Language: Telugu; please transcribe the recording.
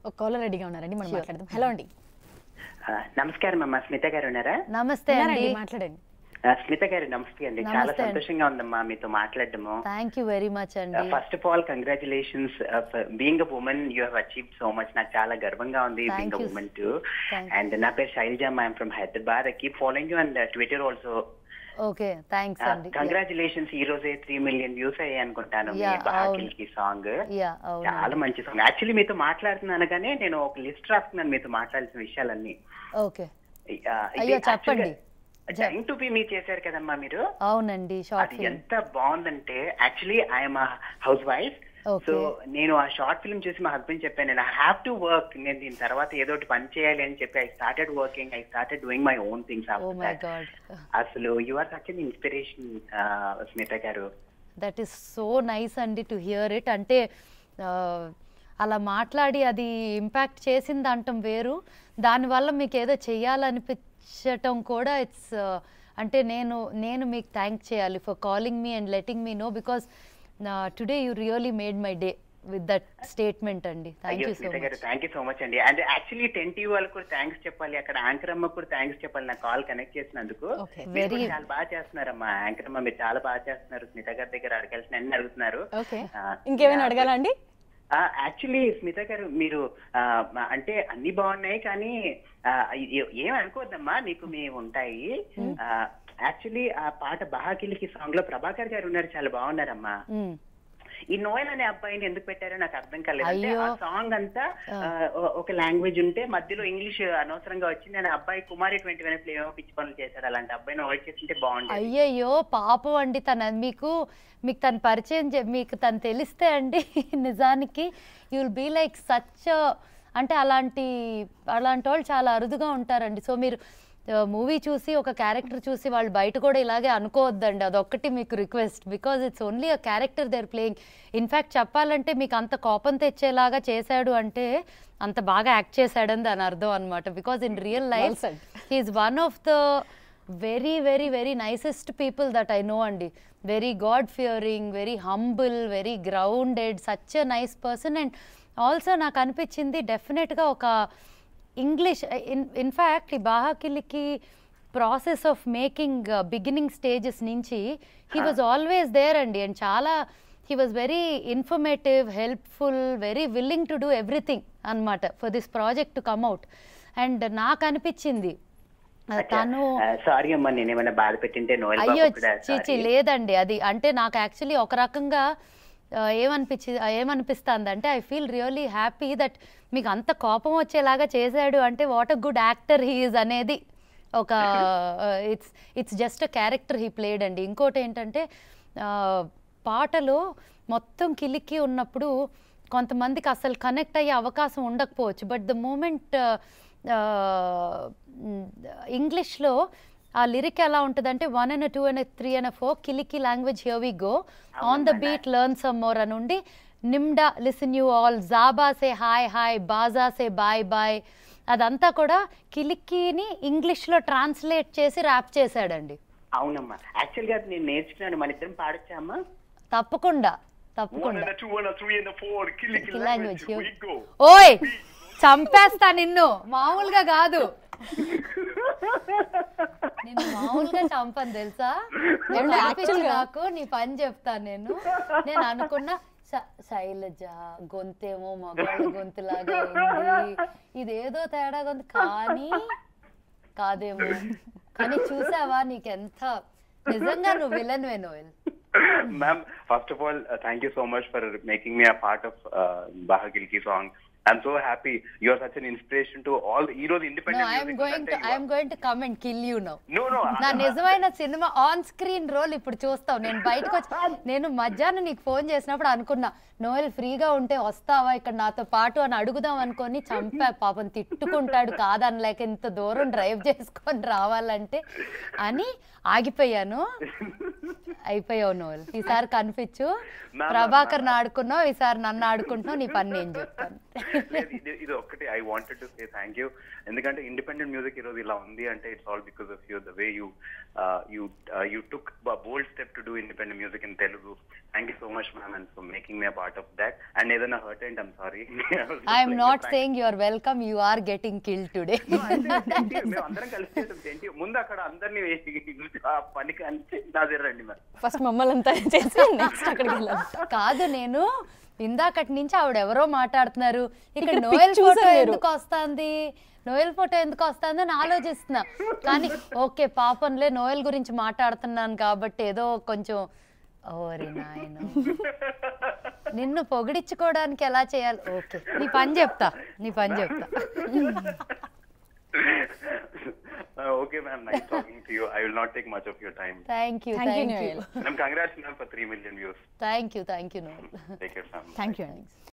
ఒక కాలర్ రెడీగా ఉన్నారండి మనం మాట్లాడదాం హలో అండి ఆ, నమస్కారం అమ్మా స్మిత గారు ఉన్నారా నమస్తే అండి ఉన్నారండి, మాట్లాడండి ఆ, స్మిత గారు నమస్తే అండి చాలా నమస్తే అండి. సంతోషంగా ఉందమ్మా మీతో మాట్లాడడము థ్యాంక్ యూ వెరీ మచ్ అండి first of all congratulations being a women you have achieve so much నాకు చాలా గర్వంగా ఉంది Thank being a you. Women to Thank and నా పేరు Shailaja I'm from Hyderabad I keep following you and Twitter also okay thanks అండి కంగ్రాచులేషన్స్ ఈ రోజే త్రీ మిలియన్ వ్యూస్ అయ్యాయి అనుకుంటాను మీ Yeah, బహాకిల్ కి సాంగ్ యా అవును చాలా మంచి సాంగ్ యాక్చువల్లీ మీతో మాట్లాడుతున్నాను కానీ నేను ఒక లిస్ట్ రాస్తున్నాను మీతో మాట్లాడాల్సిన విషయాలన్నీ ఓకే అయ్యో, చెప్పండి. టైం టు బి మీ చేశారు కదమ్మా మీరు అవునండి షార్ట్ అది ఫిల్మ్ ఎంత బాగుందంటే actually I'm housewife Okay. So నేను ఆ షార్ట్ ఫిల్మ్ చూసి మా హస్బెండ్ చెప్పాను నేను హ్యావ్ టు వర్క్ నేను దీని తర్వాత ఏదో ఒకటి పని చేయాలి అని చెప్పి I started working I started doing my own things oh my god అసలు you are such an inspiration Smitha garu that is so nice అండి టు హియర్ ఇట్ అంటే ఆ, అలా మాట్లాడి అది ఇంపాక్ట్ చేసింది అంటాం వేరు దానివల్ల మీకు ఏదో చెయ్యాలనిపించటం కూడా ఇట్స్ అంటే నేను నేను మీకు థ్యాంక్ చేయాలి for calling me and letting me know because today you really made my day with that statement అండి థ్యాంక్ అయ్యో you so Smitha garu much thank you so much అండి అండ్ యాక్చువల్లీ టెన్ టీవీ వాళ్ళకి కూడా థ్యాంక్స్ చెప్పాలి అక్కడ యాంకర్ అమ్మ కూడా థ్యాంక్స్ చెప్పాలి నా కాల్ కనెక్ట్ చేసినందుకు Okay. మీరు కూడా Very- చాలా బాగా చేస్తున్నారమ్మా యాంకర్ అమ్మ మీరు చాలా బాగా చేస్తున్నారు స్మిత గారి దగ్గర అడగాల్సిన అన్ని అడుగుతున్నారు ఓకే ఆ, ఇంకేమైనా yeah. అడగాలా అండి యాక్చువల్లీ స్మిత గారు మీరు ఆ, మ- అంటే అన్ని బాగున్నాయి కానీ ఆ, ఏ- ఏం అనుకోవద్దమ్మా నీకు మీ ఉంటాయి యాక్చువల్లీ ఆ పాట బహాకిలికి సాంగ్ లో ప్రభాకర్ గారు ఉన్నారు చాలా బాగున్నారమ్మా ఈ నోయల్ అనే అబ్బాయిని ఎందుకు పెట్టారో నాకు అర్థం కాలేదు అంటే అయ్యో. ఆ సాంగ్ అంతా ఆ, ఒ- ఒక లాంగ్వేజ్ ఉంటే మధ్యలో ఇంగ్లీష్ అనవసరంగా వచ్చి నేను అబ్బాయి కుమారి ట్వంటీ వన్ ప్లే పిచ్చి పనులు చేశాడు అలాంటి అబ్బాయిని అవాయిడ్ చేస్తుంటే బాగుండేది అయ్యయ్యో పాపం అండి తన మీకు మీకు తను పరిచయం చే- మీకు తను తెలిస్తే అండి నిజానికి you will be like such అంటే అలాంటి అలాంటి వాళ్ళు చాలా అరుదుగా ఉంటారండి సో మీరు మూవీ చూసి ఒక క్యారెక్టర్ చూసి వాళ్ళు బయట కూడా ఇలాగే అనుకోవద్దండి అదొక్కటి మీకు request because it's only a character there playing in fact చెప్పాలంటే మీకు అంత కోపం తెచ్చేలాగా చేశాడు అంటే అంత బాగా యాక్ట్ చేశాడని దాని అర్థం అనమాట because in real life Well said. He is one of the very very very nicest people that I know అండి very god fearing very humble very grounded such a nice person and also నాకు అనిపించింది డెఫినెట్గా ఒక ఇంగ్లీష్ ఇన్ ఇన్ఫ్యాక్ట్ ఈ బాహాకిలికి process of making beginning stages నుంచి హీ వాజ్ ఆల్వేస్ దేర్ అండి అండ్ చాలా he was very informative helpful very willing to do everything అనమాట for this project to come out and నాకు అనిపించింది ఆ, తను సారీ అమ్మా నేను ఏమైనా బాధ పెట్టింటే నోయల్ అయ్యో బాబు కూడా చీచి sorry. లేదండి అది అంటే నాకు యాక్చువల్లీ ఒక రకంగా ఆ, ఏమనిపించి ఆ, ఏమనిపిస్తుంది అంటే I feel really happy that మీకు అంత కోపం వచ్చేలాగా చేశాడు అంటే what a good actor he is అనేది ఒక it's it's just a character he played అండి ఇంకోటి ఏంటంటే ఆ, పాటలో మొత్తం కిలికి ఉన్నప్పుడు కొంతమందికి అసలు కనెక్ట్ అయ్యే అవకాశం ఉండకపోవచ్చు బట్ ద మూమెంట్ ఇంగ్లీష్లో ఆ లిరిక్ ఎలా ఉంటుందంటే one and two and three and four కిలికి language here we go on the beat learn some more అని ఉండి నిమ్డా లిసన్ యూ ఆల్ జాబా సే హాయ్ హాయ్ బాజా సే బాయ్ బాయ్ అదంతా కూడా కిలికిని ఇంగ్లీష్లో ట్రాన్స్లేట్ చేసి ర్యాప్ చేశాడండి అవునమ్మా యాక్చువల్ గా నేను నేర్చుకున్నాను మన ఇద్దరం పాడొచ్చా అమ్మా తప్పకుండా One తప్పకుండా and a two and a three and a four. Killing Kill language. language, Here we go. ఓయ్ చంపేస్తా నిన్ను మామూలుగా కాదు నిన్ను మామూలుగా చంపను తెలుసా ఏమండి, అనిపించింది actually గా- నాకు నీ పని చెప్తాను నేను నేను అనుకున్నా శ- శైలజ గొంతేమో మగవాళ్ళ గొంతులాగా ఉంది ఇదేదో తేడాగా ఉంది కానీ కాదేమో కానీ చూసావా నీకెంత నిజంగా నువ్వు villain Noel Ma'am, first of all, uh, thank you so much for making me a part of uh, Bahagilki song. I'm so happy. You are such an inspiration to all the heroes, no independent I'm musicians going to అంటే you I'm going to come and kill you now are- No, no. నా నిజమైన సినిమా ఆన్ స్క్రీన్ రోల్ ఇప్పుడు చూస్తావు నేను బయటకు వచ్చి నేను మధ్యాహ్నం నీకు ఫోన్ చేసినప్పుడు అనుకున్నా నోయల్ ఫ్రీగా ఉంటే వస్తావా ఇక్కడ నాతో పాటు అని అడుగుదాం అనుకొని చంపా పాపం తిట్టుకుంటాడు కాదనలేక ఇంత దూరం డ్రైవ్ చేసుకొని రావాలంటే అని ఆగిపోయాను అయిపోయావు నోయల్ ఈసారి కనిపించు Ma'am, ప్రభాకర్ ఆడుకున్నావు ఈసారి నన్ను ఆడుకుంటున్నావు నీ పని నేను చెప్తాను లేదు ఇది ఇది ఒక్కటి I wanted to say thank you ఎందుకంటే ఇండిపెండెంట్ మ్యూజిక్ ఈరోజు ఇలా ఉంది అంటే it's all because of you the way you you you took bold step to do independent music in Telugu thank you so much ma'am and for making me part of that and ఏదైనా హర్ట్ ఏంటి I'm sorry I'm not saying you are welcome you are getting kill today మేము అందరం కలిసి చేసాం ఏంటి ముందు అక్కడ అందరినీ ఆ పనికి అంటే నా దగ్గర రండి మ్యామ్ ఫస్ట్ మమ్మల్ని అంతా చేసి నెక్స్ట్ అక్కడికి వెళ్ళాలి కాదు నేను ఇందాకటి నుంచి ఆవిడ ఎవరో మాట్లాడుతున్నారు ఇక్కడ ఇక్కడ నోయల్ pic ఫోటో చూసారు మీరు. ఎందుకు వస్తుంది నోయల్ ఫోటో ఎందుకు వస్తుంది అని ఆలోచిస్తున్నా కానీ ఓకే పాపంలే నోయల్ గురించి మాట్లాడుతున్నాను కాబట్టి ఏదో కొంచెం ఓరి నాయన నిన్ను పొగిడించుకోవడానికి ఎలా చేయాలి ఓకే నీ పని చెప్తా నీ పని చెప్తా okay ma'am nice talking to you I will not take much of your time thank you Thank you, thank you Noel. Ma'am congrats ma'am for three million views thank you thank you Noel take care family thank you అండి